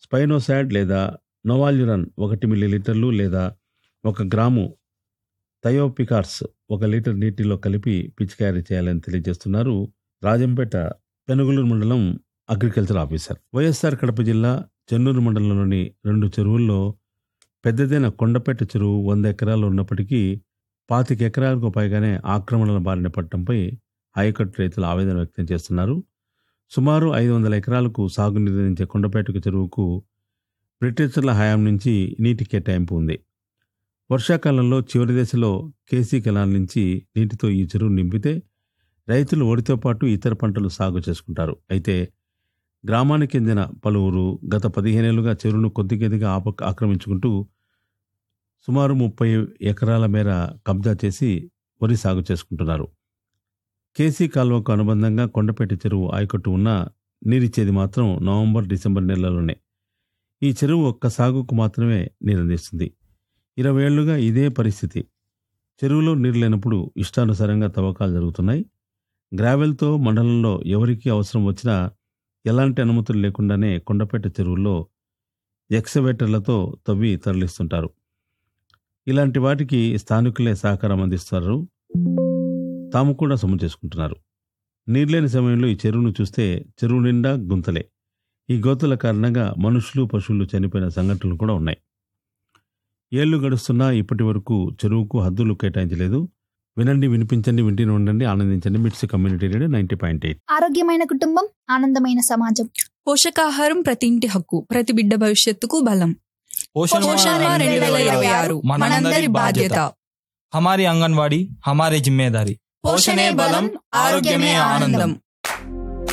spinosad లేదా నోవాల్యురన్ ఒకటి మిల్లీలీటర్లు లేదా ఒక గ్రాము థయోపికార్స్ ఒక లీటర్ నీటిలో కలిపి పిచికారీ చేయాలని తెలియజేస్తున్నారు రాజంపేట పెనుగులూరు మండలం అగ్రికల్చర్ ఆఫీసర్ వైఎస్ఆర్ కడప జిల్లా చెన్నూరు మండలంలోని రెండు చెరువుల్లో పెద్దదైన కొండపేట చెరువు వంద ఎకరాలు ఉన్నప్పటికీ పాతిక ఎకరాలకు పైగానే ఆక్రమణల బారిన పట్టడంపై హైకోర్టు రైతులు ఆవేదన వ్యక్తం చేస్తున్నారు సుమారు ఐదు వందల ఎకరాలకు సాగునీరు అందించే కొండపేట చెరువుకు బ్రిటిషర్ల హయాం నుంచి నీటి కేటాయింపు ఉంది వర్షాకాలంలో చివరి దశలో కేసీ కెనాల్ నుంచి నీటితో ఈ చెరువు నింపితే రైతులు ఒడితో పాటు ఇతర పంటలు సాగు చేసుకుంటారు అయితే గ్రామానికి చెందిన పలువురు గత పదిహేనేళ్లుగా చెరువును కొద్ది కొద్దిగా ఆప ఆక్రమించుకుంటూ సుమారు ముప్పై ఎకరాల మేర కబ్జా చేసి వరి సాగు చేసుకుంటున్నారు కేసీ కాలువకు అనుబంధంగా కొండపేట చెరువు ఆయకట్టు ఉన్న నీరిచ్చేది మాత్రం నవంబర్ డిసెంబర్ నెలలోనే ఈ చెరువు ఒక్క సాగుకు మాత్రమే నీరందిస్తుంది ఇరవై ఏళ్లుగా ఇదే పరిస్థితి చెరువులో నీరు లేనప్పుడు ఇష్టానుసారంగా తవ్వకాలు జరుగుతున్నాయి గ్రావెల్తో మండలంలో ఎవరికి అవసరం వచ్చినా ఎలాంటి అనుమతులు లేకుండానే కొండపేట చెరువుల్లో ఎక్సవేటర్లతో తవ్వి తరలిస్తుంటారు ఇలాంటి వాటికి స్థానికులే సహకారం అందిస్తారు తాము కూడా సొమ్ము చేసుకుంటున్నారు నీరులేని సమయంలో ఈ చెరువును చూస్తే చెరువు నిండా గుంతలే ఈ గోతుల కారణంగా మనుషులు పశువులు చనిపోయిన సంఘటనలు కూడా ఉన్నాయి ఏళ్లు గడుస్తున్నా ఇప్పటి వరకు చెరువుకు హద్దులు కేటాయించలేదు వినండి వినిపించండి వింటూనే ఉండండి ఆనందించండి MITS community radio ninety point eight ఆరోగ్యమైన కుటుంబం ఆనందమైన సమాజం పోషకాహారం ప్రతి ఇంటి హక్కు ప్రతి బిడ్డ భవిష్యత్తుకు బలం पोषण పోషణ माह రెండు వేల ఇరవై ఆరు మనందరి బాధ్యత हमारी आंगनवाड़ी हमारी जिम्मेदारी పోషణే బలం ఆరోగ్యమే ఆనందం